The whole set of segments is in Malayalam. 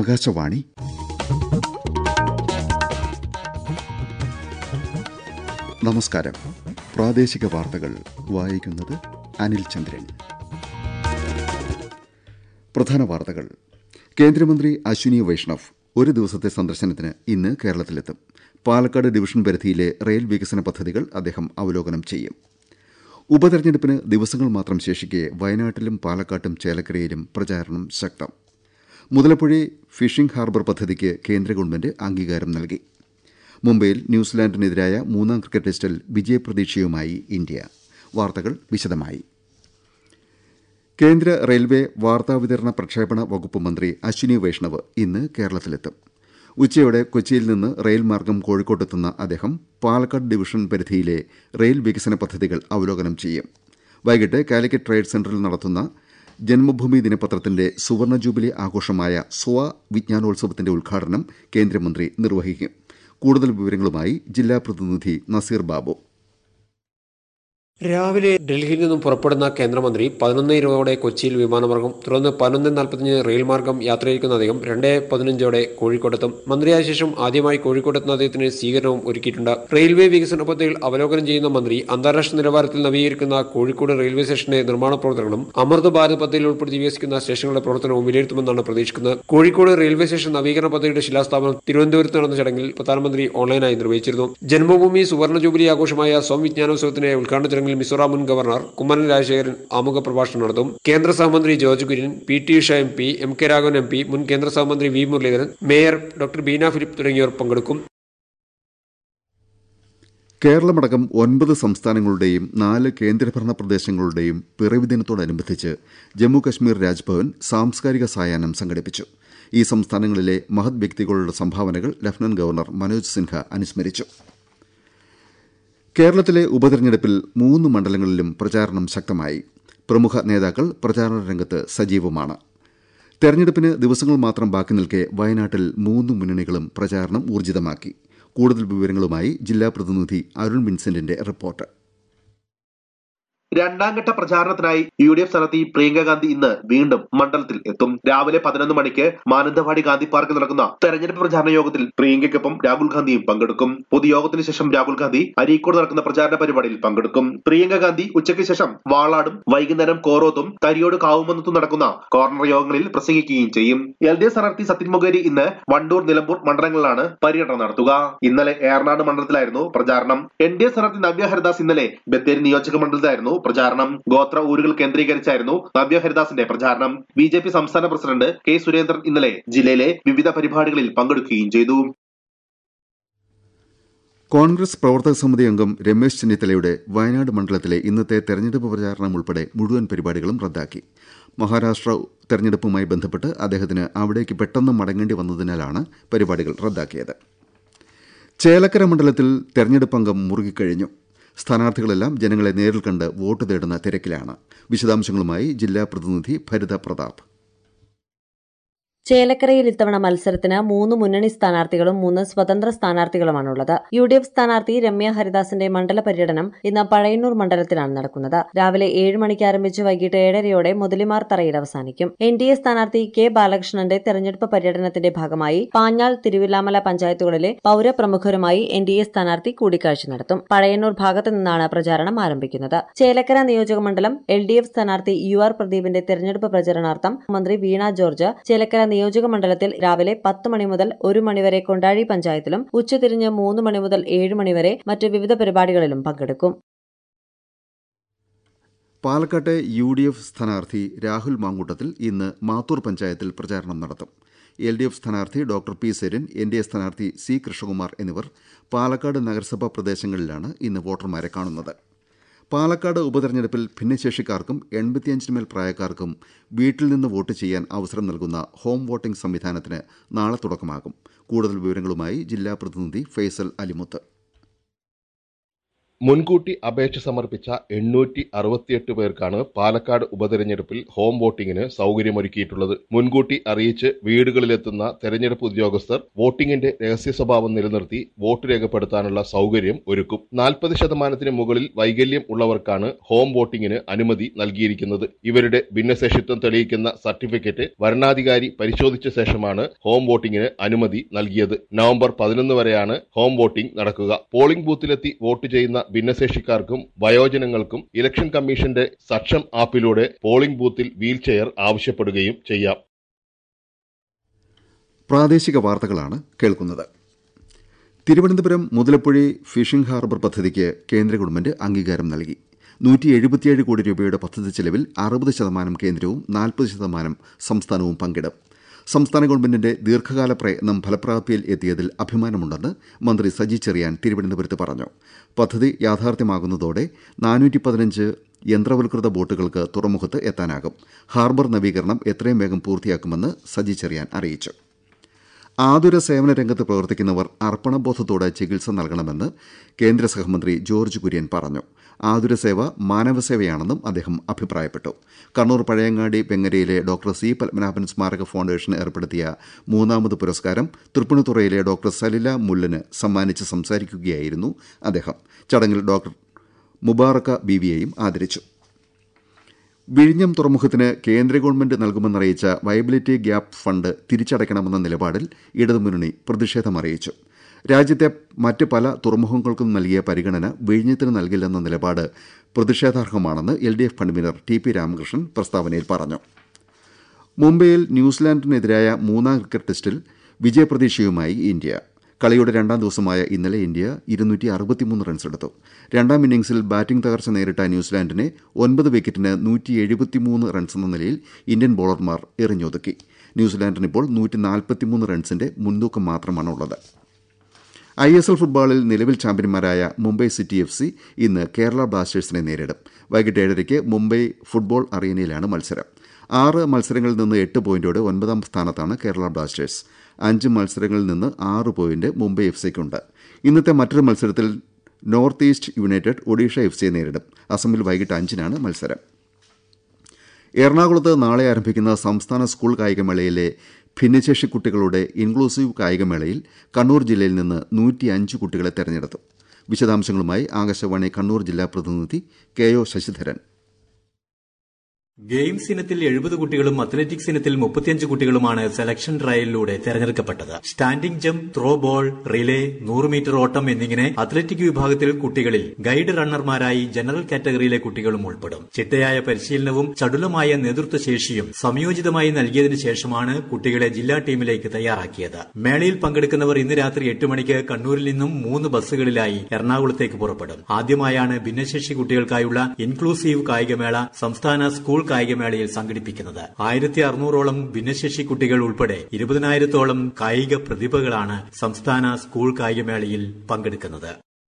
ആകാശവാണി നമസ്കാരം പ്രാദേശിക വാർത്തകൾ വായിക്കുന്നത് അനിൽ ചന്ദ്രൻ പ്രധാന വാർത്തകൾ കേന്ദ്രമന്ത്രി അശ്വിനി വൈഷ്ണവ് ഒരു ദിവസത്തെ സന്ദർശനത്തിന് ഇന്ന് കേരളത്തിലെത്തും പാലക്കാട് ഡിവിഷൻ പരിധിയിലെ റെയിൽ വികസന പദ്ധതികൾ അദ്ദേഹം അവലോകനം ചെയ്യും ഉപതെരഞ്ഞെടുപ്പിന് ദിവസങ്ങൾ മാത്രം ശേഷിക്കെ വയനാട്ടിലും പാലക്കാട്ടും ചേലക്കരയിലും പ്രചാരണം ശക്തം മുതലപ്പുഴി ഫിഷിംഗ് ഹാർബർ പദ്ധതിക്ക് കേന്ദ്ര ഗവൺമെന്റ് അംഗീകാരം നൽകി മുംബൈയിൽ ന്യൂസിലാൻഡിനെതിരായ മൂന്നാം ക്രിക്കറ്റ് ടെസ്റ്റിൽ വിജയപ്രതീക്ഷയുമായി ഇന്ത്യ വാർത്തകൾ വിശദമായി കേന്ദ്ര റെയിൽവേ വാർത്താവിതരണ പ്രക്ഷേപണ വകുപ്പ് മന്ത്രി അശ്വിനി വൈഷ്ണവ് ഇന്ന് കേരളത്തിലെത്തും ഉച്ചയോടെ കൊച്ചിയിൽ നിന്ന് റെയിൽ മാർഗം കോഴിക്കോട്ടെത്തുന്ന അദ്ദേഹം പാലക്കാട് ഡിവിഷൻ പരിധിയിലെ റെയിൽ വികസന പദ്ധതികൾ അവലോകനം ചെയ്യും വൈകിട്ട് കാലിക്കറ്റ് ട്രേഡ് സെന്ററിൽ നടത്തുന്ന ജന്മഭൂമി ദിനപത്രത്തിന്റെ സുവർണ ജൂബിലി ആഘോഷമായ സ്വാ വിജ്ഞാനോത്സവത്തിന്റെ ഉദ്ഘാടനം കേന്ദ്രമന്ത്രി നിർവഹിക്കും കൂടുതൽ വിവരങ്ങളുമായി ജില്ലാ പ്രതിനിധി നസീർ ബാബു രാവിലെ ഡൽഹിയിൽ നിന്നും പുറപ്പെടുന്ന കേന്ദ്രമന്ത്രി പതിനൊന്ന് ഇരുപതോടെ കൊച്ചിയിൽ വിമാനമാർഗം തുടർന്ന് പതിനൊന്ന് നാൽപ്പത്തിയഞ്ച് റെയിൽ മാർഗം യാത്രയിരിക്കുന്ന അദ്ദേഹം രണ്ട് പതിനഞ്ചോടെ കോഴിക്കോട്ടെത്തും മന്ത്രിയായ ശേഷം ആദ്യമായി കോഴിക്കോട്ടെത്തുന്ന അദ്ദേഹത്തിന് സ്വീകരണവും ഒരുക്കിയിട്ടുണ്ട് റെയിൽവേ വികസന പദ്ധതികൾ അവലോകനം ചെയ്യുന്ന മന്ത്രി അന്താരാഷ്ട്ര നിലവാരത്തിൽ നവീകരിക്കുന്ന കോഴിക്കോട് റെയിൽവേ സ്റ്റേഷന്റെ നിർമ്മാണ പ്രവർത്തനങ്ങളും അമൃത് ഭാരത് പദ്ധതിയിൽ ഉൾപ്പെടുത്തി വികസിക്കുന്ന സ്റ്റേഷനുകളുടെ പ്രവർത്തനവും വിലയിരുത്തുമെന്നാണ് പ്രതീക്ഷിക്കുന്നത് കോഴിക്കോട് റെയിൽവേ സ്റ്റേഷൻ നവീകരണ പദ്ധതിയുടെ ശിലാസ്ഥാപനം തിരുവനന്തപുരത്ത് നടന്ന ചടങ്ങിൽ പ്രധാനമന്ത്രി ഓൺലൈനായി നിർവഹിച്ചിരുന്നു ജന്മഭൂമി സുവർണ ജൂബിലി ആഘോഷമായ സംവിജ്ഞാനോത്സവത്തിന്റെ ഉദ്ഘാടന ചടങ്ങിൽ മിസോറാം മുൻ ഗവർണർ കുമ്മനം രാജശേഖരൻ ആമുഖ പ്രഭാഷണം നടത്തും കേന്ദ്ര സഹമന്ത്രി George Kurian P T Usha M P M K Raghavan M P മുൻ കേന്ദ്ര സഹമന്ത്രി V Muraleedharan mayor doctor Beena Philip തുടങ്ങിയവർ പങ്കെടുക്കും കേരളമടക്കം ഒൻപത് സംസ്ഥാനങ്ങളുടെയും നാല് കേന്ദ്രഭരണ പ്രദേശങ്ങളുടെയും പിറവി ദിനത്തോടനുബന്ധിച്ച് ജമ്മു കശ്മീർ രാജ്ഭവൻ സാംസ്കാരിക സായാഹ്നം സംഘടിപ്പിച്ചു ഈ സംസ്ഥാനങ്ങളിലെ മഹത് വ്യക്തികളുടെ സംഭാവനകൾ ലഫ്റ്റനന്റ് ഗവർണർ മനോജ് സിൻഹ അനുസ്മരിച്ചു കേരളത്തിലെ ഉപതെരഞ്ഞെടുപ്പിൽ മൂന്ന് മണ്ഡലങ്ങളിലും പ്രചാരണം ശക്തമായി പ്രമുഖ നേതാക്കൾ പ്രചാരണ രംഗത്ത് സജീവമാണ് തെരഞ്ഞെടുപ്പിന് ദിവസങ്ങൾ മാത്രം ബാക്കി നിൽക്കെ വയനാട്ടിൽ മൂന്ന് മുന്നണികളും പ്രചാരണം ഊർജിതമാക്കി കൂടുതൽ വിവരങ്ങളുമായി ജില്ലാ പ്രതിനിധി അരുൺ വിൻസെന്റിന്റെ റിപ്പോർട്ട് രണ്ടാംഘട്ട പ്രചാരണത്തിനായി യു ഡി എഫ് സ്ഥാനാർത്ഥി പ്രിയങ്ക ഗാന്ധി ഇന്ന് വീണ്ടും മണ്ഡലത്തിൽ എത്തും രാവിലെ പതിനൊന്ന് മണിക്ക് മാനന്തവാടി ഗാന്ധി പാർക്കിൽ നടക്കുന്ന തെരഞ്ഞെടുപ്പ് പ്രചാരണ യോഗത്തിൽ പ്രിയങ്കയ്ക്കൊപ്പം രാഹുൽ ഗാന്ധിയും പങ്കെടുക്കും പൊതുയോഗത്തിന് ശേഷം രാഹുൽ ഗാന്ധി അരീക്കോട് നടക്കുന്ന പ്രചാരണ പരിപാടിയിൽ പങ്കെടുക്കും പ്രിയങ്ക ഗാന്ധി ഉച്ചയ്ക്ക് ശേഷം വാളാടും വൈകുന്നേരം കോറോത്തും തരിയോട് കാവുമന്നത്തും നടക്കുന്ന കോർണർ യോഗങ്ങളിൽ പ്രസംഗിക്കുകയും ചെയ്യും എൽ ഡി എഫ് സ്ഥാനാർത്ഥി സത്യൻ മൊകേരി ഇന്ന് വണ്ടൂർ നിലമ്പൂർ മണ്ഡലങ്ങളിലാണ് പര്യടനം നടത്തുക ഇന്നലെ ഏറനാട് മണ്ഡലത്തിലായിരുന്നു പ്രചാരണം എൻ ഡി എ സ്ഥാനാർത്ഥി നവ്യ ഹരിദാസ് ഇന്നലെ ബത്തേരി നിയോജക മണ്ഡലത്തിലായിരുന്നു പ്രചാരണം ഗോത്ര ഊരുകൾ കേന്ദ്രീകരിച്ചായിരുന്നു നവ്യ ഹരിദാസിന്റെ പ്രചാരണം ബി ജെ പി സംസ്ഥാന പ്രസിഡന്റ് കെ സുരേന്ദ്രൻ ഇന്നലെ ജില്ലയിലെ വിവിധ പരിപാടികളിൽ പങ്കെടുക്കുകയും ചെയ്തു കോൺഗ്രസ് പ്രവർത്തക സമിതി അംഗം രമേശ് ചെന്നിത്തലയുടെ വയനാട് മണ്ഡലത്തിലെ ഇന്നത്തെ തെരഞ്ഞെടുപ്പ് പ്രചാരണം ഉൾപ്പെടെ മുഴുവൻ പരിപാടികളും റദ്ദാക്കി മഹാരാഷ്ട്ര തെരഞ്ഞെടുപ്പുമായി ബന്ധപ്പെട്ട് അദ്ദേഹത്തിന് അവിടേക്ക് പെട്ടെന്ന് മടങ്ങേണ്ടി വന്നതിനാലാണ് പരിപാടികൾ റദ്ദാക്കിയത് ചേലക്കര മണ്ഡലത്തിൽ തെരഞ്ഞെടുപ്പ് അംഗം മുറുകിക്കഴിഞ്ഞു സ്ഥാനാർത്ഥികളെല്ലാം ജനങ്ങളെ നേരിൽ കണ്ട് വോട്ട് തേടുന്ന തിരക്കിലാണ് വിശദാംശങ്ങളുമായി ജില്ലാ പ്രതിനിധി ഭരിത പ്രതാപ് ചേലക്കരയിൽ ഇത്തവണ മത്സരത്തിന് മൂന്ന് മുന്നണി സ്ഥാനാർത്ഥികളും മൂന്ന് സ്വതന്ത്ര സ്ഥാനാർത്ഥികളുമാണുള്ളത് യു ഡി എഫ് സ്ഥാനാർത്ഥി രമ്യ ഹരിദാസിന്റെ മണ്ഡല പര്യടനം ഇന്ന് പഴയന്നൂർ മണ്ഡലത്തിലാണ് നടക്കുന്നത് രാവിലെ ഏഴ് മണിക്ക് ആരംഭിച്ച് വൈകിട്ട് ഏഴരയോടെ മുതലിമാർ തറയിൽ അവസാനിക്കും എൻ ഡി എ സ്ഥാനാർത്ഥി കെ ബാലകൃഷ്ണന്റെ തെരഞ്ഞെടുപ്പ് പര്യടനത്തിന്റെ ഭാഗമായി പാഞ്ഞാൾ തിരുവില്ലാമല പഞ്ചായത്തുകളിലെ പൌരപ്രമുഖരുമായി എൻ ഡി എ സ്ഥാനാർത്ഥി കൂടിക്കാഴ്ച നടത്തും പഴയന്നൂർ ഭാഗത്തു നിന്നാണ് പ്രചാരണം ആരംഭിക്കുന്നത് ചേലക്കര നിയോജക മണ്ഡലം എൽ ഡി എഫ് സ്ഥാനാർത്ഥി യു ആർ പ്രദീപിന്റെ തെരഞ്ഞെടുപ്പ് പ്രചരണാർത്ഥം മന്ത്രി വീണ ജോർജ് ചേലക്കര നിയോജക മണ്ഡലത്തിൽ രാവിലെ പത്ത് മണി മുതൽ ഒരു മണിവരെ കൊണ്ടാഴി പഞ്ചായത്തിലും ഉച്ചതിരിഞ്ഞ് മൂന്ന് മണി മുതൽ ഏഴ് മണിവരെ മറ്റ് വിവിധ പരിപാടികളിലും പങ്കെടുക്കും പാലക്കാട്ടെ യു ഡി എഫ് സ്ഥാനാർത്ഥി രാഹുൽ മാങ്കൂട്ടത്തിൽ ഇന്ന് മാത്തൂർ പഞ്ചായത്തിൽ പ്രചാരണം നടത്തും എൽ ഡി എഫ് സ്ഥാനാർത്ഥി doctor P Sarin N D A സ്ഥാനാർത്ഥി സി കൃഷ്ണകുമാർ എന്നിവർ പാലക്കാട് നഗരസഭാ പ്രദേശങ്ങളിലാണ് ഇന്ന് വോട്ടർമാരെ കാണുന്നത് പാലക്കാട് ഉപതെരഞ്ഞെടുപ്പിൽ ഭിന്നശേഷിക്കാർക്കും എൺപത്തിയഞ്ചിന് മേൽ പ്രായക്കാർക്കും വീട്ടിൽ നിന്ന് വോട്ട് ചെയ്യാൻ അവസരം നൽകുന്ന ഹോം വോട്ടിംഗ് സംവിധാനത്തിന് നാളെ തുടക്കമാകും കൂടുതൽ വിവരങ്ങളുമായി ജില്ലാ പ്രതിനിധി ഫൈസൽ അലിമുത്ത് മുൻകൂട്ടി അപേക്ഷ സമർപ്പിച്ച എണ്ണൂറ്റി അറുപത്തിയെട്ട് പേർക്കാണ് പാലക്കാട് ഉപതെരഞ്ഞെടുപ്പിൽ ഹോം വോട്ടിംഗിന് സൌകര്യമൊരുക്കിയിട്ടുള്ളത് മുൻകൂട്ടി അറിയിച്ച് വീടുകളിലെത്തുന്ന തെരഞ്ഞെടുപ്പ് ഉദ്യോഗസ്ഥർ വോട്ടിംഗിന്റെ രഹസ്യ സ്വഭാവം നിലനിർത്തി വോട്ട് രേഖപ്പെടുത്താനുള്ള സൌകര്യം ഒരുക്കും നാൽപ്പത് ശതമാനത്തിന് മുകളിൽ വൈകല്യം ഉള്ളവർക്കാണ് ഹോം വോട്ടിംഗിന് അനുമതി നൽകിയിരിക്കുന്നത് ഇവരുടെ ഭിന്നശേഷിത്വം തെളിയിക്കുന്ന സർട്ടിഫിക്കറ്റ് വരണാധികാരി പരിശോധിച്ച ശേഷമാണ് ഹോം വോട്ടിംഗിന് അനുമതി നൽകിയത് നവംബർ പതിനൊന്ന് വരെയാണ് ഹോം വോട്ടിംഗ് നടക്കുക പോളിംഗ് ബൂത്തിലെത്തി വോട്ട് ചെയ്യുന്ന ഭിന്നശേഷിക്കാർക്കും വയോജനങ്ങൾക്കും ഇലക്ഷൻ കമ്മീഷന്റെ സക്ഷം ആപ്പിലൂടെ പോളിംഗ് ബൂത്തിൽ വീൽ ചെയർ ആവശ്യപ്പെടുകയും ചെയ്യാം പ്രാദേശിക വാർത്തകളാണ് കേൾക്കുന്നത് തിരുവനന്തപുരം മുതലപ്പുഴി ഫിഷിംഗ് ഹാർബർ പദ്ധതിക്ക് കേന്ദ്ര ഗവൺമെന്റ് അംഗീകാരം നൽകി നൂറ്റി എഴുപത്തിയേഴ് കോടി രൂപയുടെ പദ്ധതി ചെലവിൽ അറുപത് ശതമാനം കേന്ദ്രവും നാൽപ്പത് ശതമാനം സംസ്ഥാനവും പങ്കിടും സംസ്ഥാന ഗവൺമെന്റിന്റെ ദീർഘകാല പ്രയത്നം ഫലപ്രാപ്തിയിൽ എത്തിയതിൽ അഭിമാനമുണ്ടെന്ന് മന്ത്രി സജി ചെറിയാൻ തിരുവനന്തപുരത്ത് പറഞ്ഞു പദ്ധതി യാഥാർത്ഥ്യമാകുന്നതോടെ നാനൂറ്റി പതിനഞ്ച് യന്ത്രവൽകൃത ബോട്ടുകൾക്ക് തുറമുഖത്ത് എത്താനാകും ഹാർബർ നവീകരണം എത്രയും വേഗം പൂർത്തിയാക്കുമെന്ന് സജി ചെറിയാൻ അറിയിച്ചു ആതുര സേവന രംഗത്ത് പ്രവർത്തിക്കുന്നവർ അർപ്പണബോധത്തോടെ ചികിത്സ നൽകണമെന്ന് കേന്ദ്ര സഹമന്ത്രി ജോർജ് കുര്യൻ പറഞ്ഞു ആതുരസേവ മാനവസേവയാണെന്നും അദ്ദേഹം അഭിപ്രായപ്പെട്ടു കണ്ണൂർ പഴയങ്ങാടി വെങ്ങരയിലെ ഡോക്ടർ സി പത്മനാഭൻ സ്മാരക ഫൗണ്ടേഷൻ ഏർപ്പെടുത്തിയ മൂന്നാമത് പുരസ്കാരം തൃപ്പൂണിത്തുറയിലെ ഡോക്ടർ സലില മുല്ലന് സമ്മാനിച്ച് സംസാരിക്കുകയായിരുന്നു അദ്ദേഹം ചടങ്ങിൽ ഡോക്ടർ മുബാറക്ക ബീവിയെയും ആദരിച്ചു വിഴിഞ്ഞം തുറമുഖത്തിന് കേന്ദ്ര ഗവൺമെന്റ് നൽകുമെന്നറിയിച്ച വയബിലിറ്റി ഗ്യാപ്പ് ഫണ്ട് തിരിച്ചടയ്ക്കണമെന്ന നിലപാടിൽ ഇടതുമുന്നണി പ്രതിഷേധമറിയിച്ചു രാജ്യത്തെ മറ്റ് പല തുറമുഖങ്ങൾക്കും നൽകിയ പരിഗണന വിഴിഞ്ഞത്തിന് നൽകില്ലെന്ന നിലപാട് പ്രതിഷേധാർഹമാണെന്ന് L D F convener T P Ramakrishnan പ്രസ്താവനയിൽ പറഞ്ഞു മുംബൈയിൽ ന്യൂസിലാൻഡിനെതിരായ മൂന്നാം ക്രിക്കറ്റ് ടെസ്റ്റിൽ വിജയപ്രതീക്ഷയുമായി ഇന്ത്യ കളിയുടെ രണ്ടാം ദിവസമായ ഇന്നലെ ഇന്ത്യ ഇരുന്നൂറ്റി അറുപത്തിമൂന്ന് റൺസെടുത്തു രണ്ടാം ഇന്നിംഗ്സിൽ ബാറ്റിംഗ് തകർച്ച നേരിട്ട ന്യൂസിലാൻഡിനെ ഒൻപത് വിക്കറ്റിന് നൂറ്റി എഴുപത്തിമൂന്ന് റൺസെന്ന നിലയിൽ ഇന്ത്യൻ ബോളർമാർ എറിഞ്ഞൊതുക്കി ന്യൂസിലാൻഡിന് ഇപ്പോൾ നൂറ്റി നാൽപ്പത്തിമൂന്ന് റൺസിന്റെ മുൻതൂക്കം മാത്രമാണുള്ളത് ഐ എസ് എൽ ഫുട്ബോളിൽ നിലവിൽ ചാമ്പ്യന്മാരായ മുംബൈ സിറ്റി എഫ് സി ഇന്ന് കേരള ബ്ലാസ്റ്റേഴ്സിനെ നേരിടും വൈകിട്ട് ഏഴരയ്ക്ക് മുംബൈ ഫുട്ബോൾ അറീനയിലാണ് മത്സരം ആറ് മത്സരങ്ങളിൽ നിന്ന് എട്ട് പോയിന്റോടെ ഒൻപതാം സ്ഥാനത്താണ് കേരള ബ്ലാസ്റ്റേഴ്സ് അഞ്ച് മത്സരങ്ങളിൽ നിന്ന് ആറ് പോയിന്റ് മുംബൈ എഫ് സിക്കുണ്ട് ഇന്നത്തെ മറ്റൊരു മത്സരത്തിൽ North East United Odisha F സിയെ നേരിടും അസമിൽ വൈകിട്ട് അഞ്ചിനാണ് മത്സരം എറണാകുളത്ത് നാളെ ആരംഭിക്കുന്ന സംസ്ഥാന സ്കൂൾ കായികമേളയിലെ ഭിന്നശേഷി കുട്ടികളുടെ ഇൻക്ലൂസീവ് കായികമേളയിൽ കണ്ണൂർ ജില്ലയിൽ നിന്ന് നൂറ്റിയഞ്ച് കുട്ടികളെ തെരഞ്ഞെടുത്തു വിശദാംശങ്ങളുമായി ആകാശവാണി കണ്ണൂർ ജില്ലാ പ്രതിനിധി കെ ഒ ശശിധരൻ ഗെയിംസ് ഇനത്തിൽ എഴുപത് കുട്ടികളും അത്ലറ്റിക്സ് ഇനത്തിൽ മുപ്പത്തിയഞ്ച് കുട്ടികളുമാണ് സെലക്ഷൻ ട്രയലിലൂടെ തെരഞ്ഞെടുക്കപ്പെട്ടത് standing jump throw ball relay നൂറ് മീറ്റർ ഓട്ടം എന്നിങ്ങനെ അത്ലറ്റിക് വിഭാഗത്തിൽ കുട്ടികളിൽ ഗൈഡ് റണ്ണർമാരായി ജനറൽ കാറ്റഗറിയിലെ കുട്ടികളും ഉൾപ്പെടും ചിട്ടയായ പരിശീലനവും ചടുലമായ നേതൃത്വ ശേഷിയും സംയോജിതമായി നൽകിയതിനു ശേഷമാണ് കുട്ടികളെ ജില്ലാ ടീമിലേക്ക് തയ്യാറാക്കിയത് മേളയിൽ പങ്കെടുക്കുന്നവർ ഇന്ന് രാത്രി എട്ട് മണിക്ക് കണ്ണൂരിൽ നിന്നും മൂന്ന് ബസ്സുകളിലായി എറണാകുളത്തേക്ക് പുറപ്പെടും ആദ്യമായാണ് ഭിന്നശേഷി കുട്ടികൾക്കായുള്ള ഇൻക്ലൂസീവ് കായികമേള സംസ്ഥാന സ്കൂൾ കായികമേളയിൽ സംഘടിപ്പിക്കുന്നത് ആയിരത്തി അറുന്നൂറോളം ഭിന്നശേഷി കുട്ടികൾ ഉൾപ്പെടെ ഇരുപതിനായിരത്തോളം കായിക പ്രതിഭകളാണ് സംസ്ഥാന സ്കൂൾ കായികമേളയിൽ പങ്കെടുക്കുന്നത്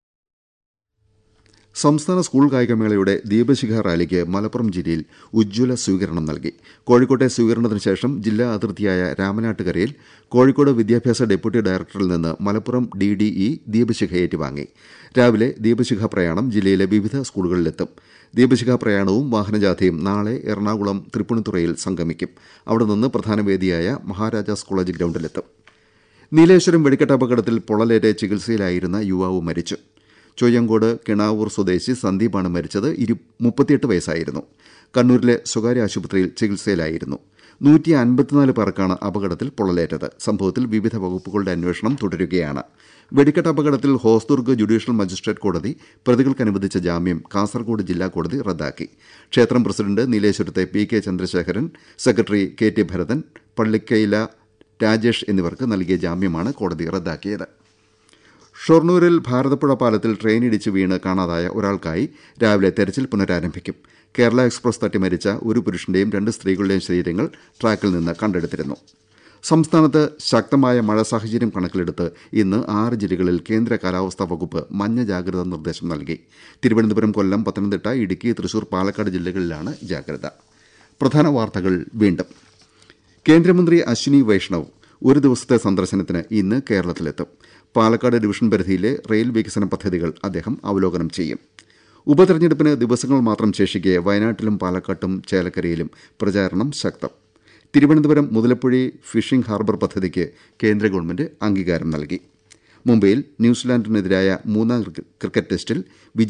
സംസ്ഥാന സ്കൂൾ കായികമേളയുടെ ദീപശിഖ റാലിക്ക് മലപ്പുറം ജില്ലയിൽ ഉജ്ജ്വല സ്വീകരണം നൽകി കോഴിക്കോട്ടെ സ്വീകരണത്തിന് ശേഷം ജില്ലാ അതിർത്തിയായ രാമനാട്ടുകരയിൽ കോഴിക്കോട് വിദ്യാഭ്യാസ ഡെപ്യൂട്ടി ഡയറക്ടറിൽ നിന്ന് മലപ്പുറം ഡി ഡി ഇ ദീപശിഖ ഏറ്റുവാങ്ങി രാവിലെ ദീപശിഖ പ്രയാണം ജില്ലയിലെ വിവിധ സ്കൂളുകളിലെത്തും ദീപശിഖ പ്രയാണവും വാഹനജാഥയും നാളെ എറണാകുളം തൃപ്പൂണിത്തുറയിൽ സംഗമിക്കും അവിടെ നിന്ന് പ്രധാന വേദിയായ മഹാരാജാസ് കോളേജ് ഗ്രൌണ്ടിലെത്തും നീലേശ്വരം വെടിക്കെട്ട് അപകടത്തിൽ പൊള്ളലേറ്റ് ചികിത്സയിലായിരുന്ന യുവാവ് മരിച്ചു ചൊയ്യങ്കോട് കിണാവൂർ സ്വദേശി സന്ദീപാണ് മരിച്ചത് ഇരു മുപ്പത്തിയെട്ട് വയസ്സായിരുന്നു കണ്ണൂരിലെ സ്വകാര്യ ആശുപത്രിയിൽ ചികിത്സയിലായിരുന്നു നൂറ്റി അൻപത്തിനാല് പേർക്കാണ് അപകടത്തിൽ പൊള്ളലേറ്റത് സംഭവത്തിൽ വിവിധ വകുപ്പുകളുടെ അന്വേഷണം തുടരുകയാണ് വെടിക്കെട്ട് അപകടത്തിൽ ഹോസ്ദുർഗ് ജുഡീഷ്യൽ മജിസ്ട്രേറ്റ് കോടതി പ്രതികൾക്ക് അനുവദിച്ച ജാമ്യം കാസർഗോഡ് ജില്ലാ കോടതി റദ്ദാക്കി ക്ഷേത്രം പ്രസിഡന്റ് നീലേശ്വരത്തെ P K Chandrasekharan secretary K T Bharathan Pallikkayila Rajesh എന്നിവർക്ക് നൽകിയ ജാമ്യമാണ് കോടതി റദ്ദാക്കിയത് ഷൊർണൂരിൽ ഭാരതപ്പുഴ പാലത്തിൽ ട്രെയിൻ ഇടിച്ച് വീണ് കാണാതായ ഒരാൾക്കായി രാവിലെ തെരച്ചിൽ പുനരാരംഭിക്കും കേരള എക്സ്പ്രസ് തട്ടി മരിച്ച ഒരു പുരുഷന്റെയും രണ്ട് സ്ത്രീകളുടെയും ശരീരങ്ങൾ ട്രാക്കിൽ നിന്ന് കണ്ടെടുത്തിരുന്നു സംസ്ഥാനത്ത് ശക്തമായ മഴ സാഹചര്യം കണക്കിലെടുത്ത് ഇന്ന് ആറ് ജില്ലകളിൽ കേന്ദ്ര കാലാവസ്ഥാ വകുപ്പ് മഞ്ഞ ജാഗ്രതാ നിർദ്ദേശം നൽകി തിരുവനന്തപുരം കൊല്ലം പത്തനംതിട്ട ഇടുക്കി തൃശൂർ പാലക്കാട് ജില്ലകളിലാണ് ജാഗ്രത പ്രധാന വാർത്തകൾ വീണ്ടും കേന്ദ്രമന്ത്രി അശ്വിനി വൈഷ്ണവ് ഒരു ദിവസത്തെ സന്ദർശനത്തിന് ഇന്ന് കേരളത്തിലെത്തും പാലക്കാട് ഡിവിഷൻ പരിധിയിലെ റെയിൽ വികസന പദ്ധതികൾ അദ്ദേഹം അവലോകനം ചെയ്യും ഉപതെരഞ്ഞെടുപ്പിന് ദിവസങ്ങൾ മാത്രം ശേഷിക്കെ വയനാട്ടിലും പാലക്കാട്ടും ചേലക്കരയിലും പ്രചാരണം ശക്തം തിരുവനന്തപുരം മുതലപ്പുഴി ഫിഷിംഗ് ഹാർബർ പദ്ധതിക്ക് കേന്ദ്ര ഗവൺമെന്റ് അംഗീകാരം നൽകി മുംബൈയിൽ ന്യൂസിലാൻഡിനെതിരായ മൂന്നാം ക്രിക്കറ്റ് ടെസ്റ്റിൽ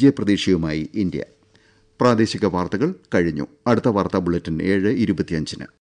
വിജയപ്രതീക്ഷയുമായി ഇന്ത്യ പ്രാദേശിക വാർത്തകൾ കഴിഞ്ഞു അടുത്ത വാർത്താ ബുള്ളറ്റിൻ ഏഴ് ഇരുപത്തിയഞ്ചിന്